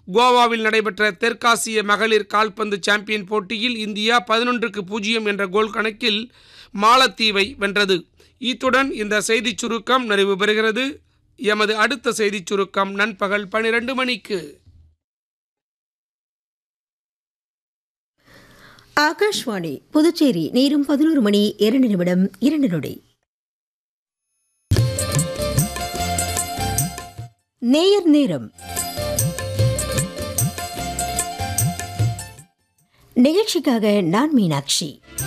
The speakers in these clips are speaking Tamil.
கோவாவில் நடைபெற்ற தெற்காசிய மகளிர் கால்பந்து சாம்பியன் போட்டியில் இந்தியா பதினொன்றுக்கு பூஜ்ஜியம் என்ற கோல் கணக்கில் மாலத்தீவை வென்றது இத்துடன் இந்த செய்திச் சுருக்கம் நிறைவு பெறுகிறது எமது அடுத்த செய்திச் சுருக்கம் நண்பகல் பனிரெண்டு மணிக்கு ஆகாஷ்வாணி புதுச்சேரி நேரம் பதினோரு மணி இரண்டு நிமிடம் இரண்டு நொடி நேயர் நேரம் நிகழ்ச்சிக்காக நான் மீனாட்சி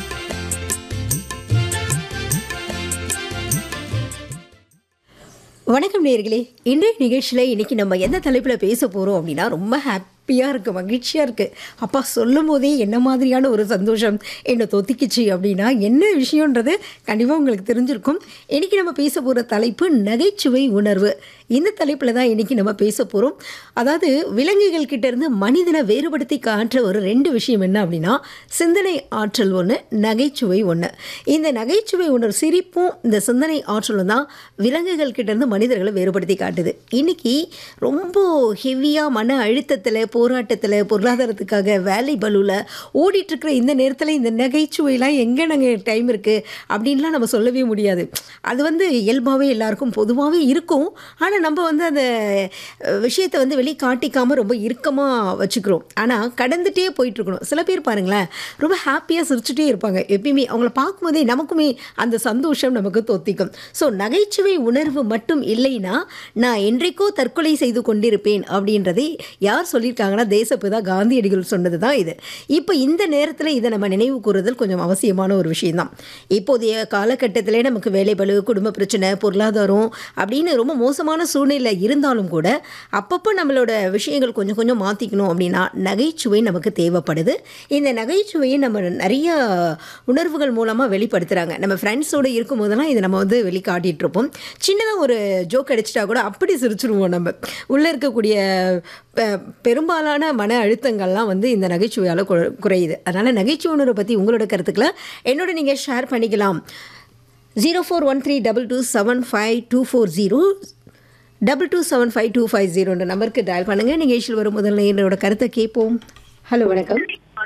வணக்கம் நேர்களே இன்றைய நிகழ்ச்சியில் இன்னைக்கு நம்ம எந்த தலைப்பில் பேச போகிறோம் அப்படின்னா ரொம்ப ஹாப்பியாக இருக்குது மகிழ்ச்சியாக இருக்குது அப்பா சொல்லும் போதே என்ன மாதிரியான ஒரு சந்தோஷம் என்னை தொத்திக்குச்சு அப்படின்னா என்ன விஷயன்றது கண்டிப்பாக உங்களுக்கு தெரிஞ்சிருக்கும் இன்றைக்கி நம்ம பேச போகிற தலைப்பு நகைச்சுவை உணர்வு இந்த தலைப்பில் தான் இன்றைக்கி நம்ம பேச போகிறோம் அதாவது விலங்குகள் கிட்ட இருந்து மனிதனை வேறுபடுத்தி காட்டுற ஒரு ரெண்டு விஷயம் என்ன அப்படின்னா சிந்தனை ஆற்றல் ஒன்று நகைச்சுவை ஒன்று இந்த நகைச்சுவை உணர்வு சிரிப்பும் இந்த சிந்தனை ஆற்றலும் தான் விலங்குகள் கிட்ட இருந்து மனிதர்களை வேறுபடுத்தி காட்டுது இன்னைக்கு ரொம்ப ஹெவியாக மன அழுத்தத்தில் போராட்டத்தில் பொருளாதாரத்துக்காக வேலை பலுவில் ஓடிட்டுருக்கிற இந்த நேரத்தில் இந்த நகைச்சுவைலாம் எங்கே நாங்கள் டைம் இருக்குது அப்படின்லாம் நம்ம சொல்லவே முடியாது அது வந்து இயல்பாகவே எல்லாருக்கும் பொதுவாகவே இருக்கும் ஆனால் நம்ம வந்து அந்த அஹ், விஷயத்தை வந்து வெளியே காட்டிக்காமல் ரொம்ப இறுக்கமாக வச்சுக்கிறோம் ஆனால் கடந்துட்டே போயிட்டுருக்கணும் சில பேர் பாருங்களேன் ரொம்ப ஹாப்பியாக சிரிச்சுட்டே இருப்பாங்க எப்பயுமே அவங்கள பார்க்கும்போதே நமக்குமே அந்த சந்தோஷம் நமக்கு தொத்திக்கும் ஸோ நகைச்சுவை உணர்வு மட்டும் இல்லைன்னா நான் என்றைக்கோ தற்கொலை செய்து கொண்டிருப்பேன் அப்படின்றதை யார் சொல்லியிருக்காங்கன்னா தேசப்பிதா காந்தியடிகள் சொன்னது தான் இது இப்போ இந்த நேரத்தில் இதை நம்ம நினைவு கூறுதல் கொஞ்சம் அவசியமான ஒரு விஷயம்தான் இப்போதைய காலகட்டத்திலே நமக்கு வேலை பளு குடும்ப பிரச்சனை பொருளாதாரம் அப்படின்னு ரொம்ப மோசமான சூழ்நிலை இருந்தாலும் கூட அப்பப்போ நம்மளோட விஷயங்கள் கொஞ்சம் கொஞ்சம் மாற்றிக்கணும் அப்படின்னா நகைச்சுவை நமக்கு தேவைப்படுது இந்த நகைச்சுவையை நம்ம நிறைய உணர்வுகள் மூலமாக வெளிப்படுத்துகிறாங்க நம்ம ஃப்ரெண்ட்ஸோடு இருக்கும் போதெல்லாம் இதை நம்ம வந்து வெளிக்காட்டிகிட்டு இருப்போம் சின்னதாக ஒரு ஜோக் அடிச்சிட்டா கூட அப்படி சிரிச்சிருவோம் நம்ம உள்ளே இருக்கக்கூடிய பெ- பெரும்பாலான மன அழுத்தங்கள்லாம் வந்து இந்த நகைச்சுவையால் கு- குறையுது அதனால் நகைச்சுவை உணர்வை பற்றி உங்களோட கருத்துக்களை என்னோட நீங்கள் ஷேர் பண்ணிக்கலாம் zero four one three double two seven five two four zero double two seven five two five ஜீரோன்ற நம்பருக்கு டயல் பண்ணுங்கள் நிகழ்ச்சியில் வரும் முதல்ல என்னோட கருத்தை கேட்போம் ஹலோ வணக்கம்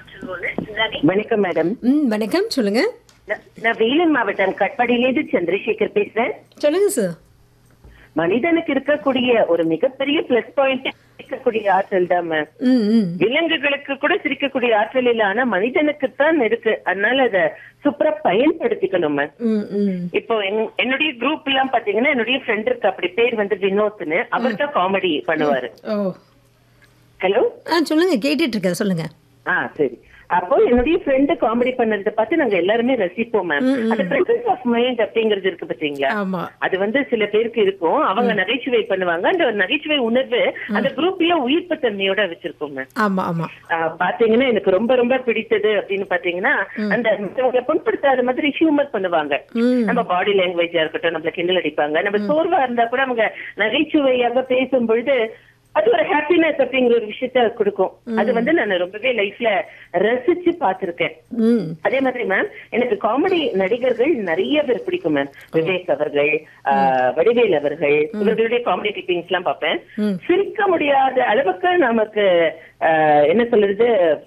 வணக்கம் மேடம் ம் வணக்கம் சொல்லுங்கள் நான் நான் வேலூர் மாவட்டம் கட்பாடியிலேருந்து சந்திரசேகர் பேசுறேன் சொல்லுங்கள் சார் மனிதனுக்கு இருக்கக்கூடிய ஒரு மிகப்பெரிய பிளஸ் பாயிண்ட் இருக்கக்கூடிய ஆற்றல் தான் மேம் ம் ம் விலங்குகளுக்கு கூட சிரிக்கக்கூடிய ஆற்றல் இல்ல ஆனா மனிதனுக்கு தான் இருக்கு அதனால அத சூப்பரா பயன்படுத்திக்கணும் மேம் ம் ம் இப்போ என்- என்னுடைய குரூப் எல்லாம் பாத்தீங்கன்னா என்னுடைய ஃப்ரெண்ட் இருக்கு அப்படி பேர் வந்து வினோத்னு அவர் தான் காமெடி பண்ணுவாரு ஓ ஹலோ ஆ சொல்லுங்கள் கேட்டுட்ருக்கேன் சொல்லுங்கள் ஆ சரி அப்போ என்னுடைய ஃப்ரெண்டு காமெடி பண்ணதை பார்த்து நாங்க எல்லாருமே ரசிப்போம் மேம் அது பிரசன்ஸ் ஆஃப் மைண்ட் அப்படிங்கிறது இருக்கு பாத்தீங்களா ஆமாம் அது வந்து சில பேருக்கு இருக்கும் அவங்க நகைச்சுவை பண்ணுவாங்க அந்த நகைச்சுவை உணர்வு அந்த குரூப்ல உயிர்ப்பு தன்மையோட வச்சிருக்கோம் மேம் ஆமாம் ஆமாம் ஆஹ் பாத்தீங்கன்னா எனக்கு ரொம்ப ரொம்ப பிடித்தது அப்படின்னு பாத்தீங்கன்னா அந்த மத்தவங்களை புண்படுத்தாத மாதிரி ஹியூமர் பண்ணுவாங்க ம் நம்ம பாடி லாங்குவேஜா இருக்கட்டும் நம்மள கிண்டல் அடிப்பாங்க நம்ம சோர்வா இருந்தா கூட அவங்க நகைச்சுவையாக பேசும் பொழுது அது ஒரு ஹாப்பினஸ் அப்படிங்கிற ஒரு விஷயத்த கொடுக்கும் அது வந்து நான் ரொம்பவே லைஃப்ல ரசிச்சு பார்த்திருக்கேன் ம் அதே மாதிரி மேம் எனக்கு காமெடி நடிகர்கள் நிறைய பேர் பிடிக்கும் மேம் விவேக் அவர்கள் ஆஹ், வடிவேல் அவர்கள் இவர்களுடைய காமெடி கிளிப்பிங்ஸ் எல்லாம் பார்ப்பேன் ம். சிரிக்க முடியாத அளவுக்கு நமக்கு ஆஹ், என்ன சொல்றது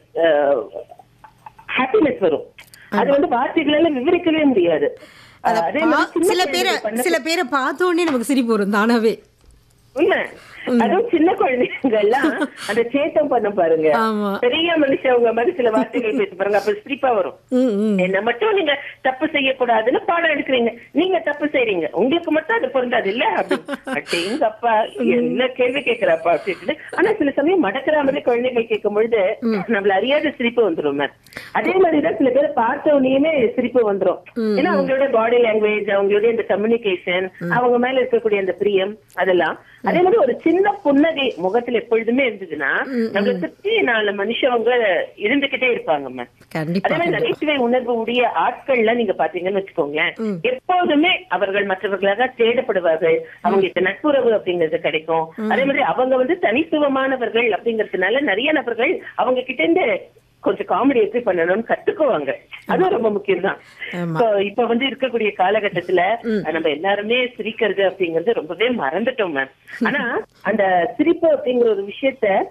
ஹாப்பினஸ் வரும் அது வந்து வார்த்தைகளால விவரிக்கவே முடியாது அத ஆஹ், அதே பா- மாதிரி சின்ன சில பேரை குழந்தைகள் பண்ண- சில பேரை பார்த்த உடனே நமக்கு சிரிப்பு வரும் தானாவே உண்மை அதுவும் சின்ன குழந்தைங்க எல்லாம் அந்த சேத்தம் பண்ண பாருங்க ஆமா. பெரிய மனுஷங்க மாதிரி சில வார்த்தைகள் பேச பாருங்க அப்ப சிரிப்பா வரும் ம் ம் என்ன மட்டும் நீங்க தப்பு செய்யக்கூடாதுன்னு பாடம் எடுக்கிறீங்க நீங்க தப்பு செய்றீங்க உங்களுக்கு மட்டும் அது பொருந்தாது இல்ல அப்படிங்க அப்பா என்ன கேள்வி கேட்கிறப்பா அப்படின்னு ஆனா சில சமயம் மடக்கிற மாதிரி குழந்தைகள் கேட்கும் பொழுது நம்மள அறியாத சிரிப்பு வந்துரும் மேம் அதே மாதிரிதான் சில பேர் பார்த்த உடனேயுமே சிரிப்பு வந்துரும் ஏன்னா அவங்களோட பாடி லாங்குவேஜ் அவங்களுடைய இந்த கம்யூனிகேஷன் அவங்க மேல இருக்கக்கூடிய அந்த பிரியம் அதெல்லாம் அதே மாதிரி ஒரு சின்ன புன்னகை முகத்துல எப்பொழுதுமே இருந்ததுன்னா நம்மள சுத்தி நாலு மனுஷவங்க இருந்துகிட்டே இருப்பாங்க மேம் கண்டிப்பா அதே மாதிரி நகைச்சுவை உணர்வு உடைய ஆட்கள்லாம் நீங்க பாத்தீங்கன்னு வச்சுக்கோங்களேன் எப்போதுமே அவர்கள் மற்றவர்களாக தேடப்படுவார்கள் அவங்களுக்கு நட்புறவு அப்படிங்கிறது கிடைக்கும் அதே மாதிரி அவங்க வந்து தனித்துவமானவர்கள் அப்படிங்கறதுனால நிறைய நபர்கள் அவங்க கிட்ட இருந்து கொஞ்சம் காமெடி எப்படி பண்ணணும்னு கத்துக்குவாங்க அதுவும் ரொம்ப முக்கியம் தான் ஆமா. இப்போ இப்ப வந்து இருக்கக்கூடிய காலகட்டத்துல நம்ம எல்லாருமே சிரிக்கிறது அப்படிங்கறது ரொம்பவே மறந்துட்டோம் மேம் ஆனா அந்த சிரிப்பு அப்படிங்கிற ஒரு விஷயத்த